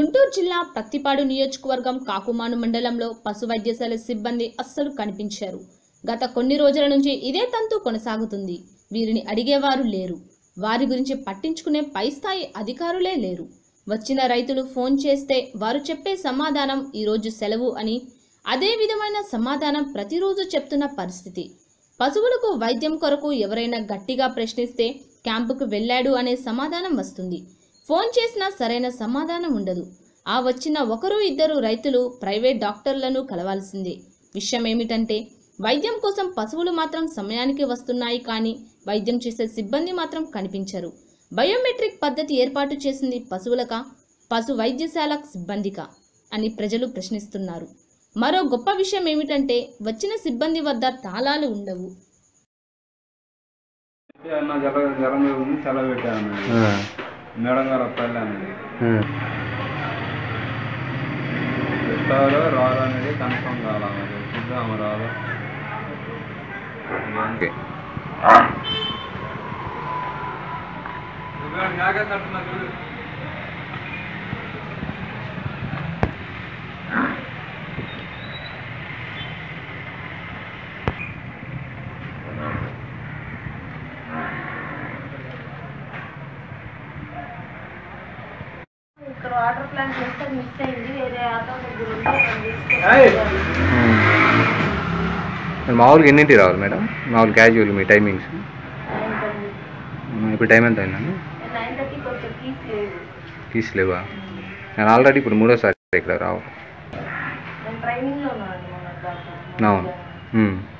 గుంటూరు జిల్లా ప్రత్తిపాడు నియోజకవర్గం కాకుమాను మండలంలో పశు వైద్యశాల సిబ్బంది అస్సలు కనిపించారు గత కొన్ని రోజుల నుంచి ఇదే తంతు కొనసాగుతుంది వీరిని అడిగేవారు లేరు వారి గురించి పట్టించుకునే పై స్థాయి అధికారులే లేరు వచ్చిన రైతులు ఫోన్ చేస్తే వారు చెప్పే సమాధానం ఈరోజు సెలవు అని అదే విధమైన సమాధానం ప్రతిరోజు చెప్తున్న పరిస్థితి పశువులకు వైద్యం కొరకు ఎవరైనా గట్టిగా ప్రశ్నిస్తే క్యాంపుకు వెళ్ళాడు అనే సమాధానం వస్తుంది ఫోన్ చేసినా సరైన సమాధానం ఉండదు ఆ వచ్చిన ఒకరు ఇద్దరు రైతులు ప్రైవేట్ డాక్టర్లను కలవాల్సిందే విషయం ఏమిటంటే వైద్యం కోసం పశువులు మాత్రం సమయానికి వస్తున్నాయి కానీ వైద్యం చేసే సిబ్బంది మాత్రం కనిపించరు బయోమెట్రిక్ పద్ధతి ఏర్పాటు చేసింది పశువులక పశు వైద్యశాల సిబ్బందిక అని ప్రజలు ప్రశ్నిస్తున్నారు మరో గొప్ప విషయం ఏమిటంటే వచ్చిన సిబ్బంది వద్ద తాళాలు ఉండవు అయితే అన్న జ్వరం జ్వరం ఉంది సెలవు పెట్టాను మేడం గారు వస్తారు అనేది వస్తారో రారో అనేది కన్ఫర్మ్ కావాలి చూద్దాము రాదో ఓకే జాగ్రత్త అంటున్నా చూడు ఇక్కడ వాటర్ ప్లాంట్ చేస్తే మిస్ అయింది వేరే ఆటో దగ్గర ఉంటే అక్కడ ఏయ్! తీసుకొచ్చి మరి మామూలుగా ఎన్నింటి రావాలి మేడం మామూలు క్యాజువల్ మీ టైమింగ్స్ నైన్ థర్టీ ఇప్పుడు టైం ఎంత అయిందండి నైన్ థర్టీకి వచ్చే కీస్ లేదు తీసలేవా నేను ఆల్రెడీ ఇప్పుడు మూడోసారి ఇక్కడ రావు నేను ట్రైనింగ్లో ఉన్నాను మొన్న దాకా అవును ఉమ్.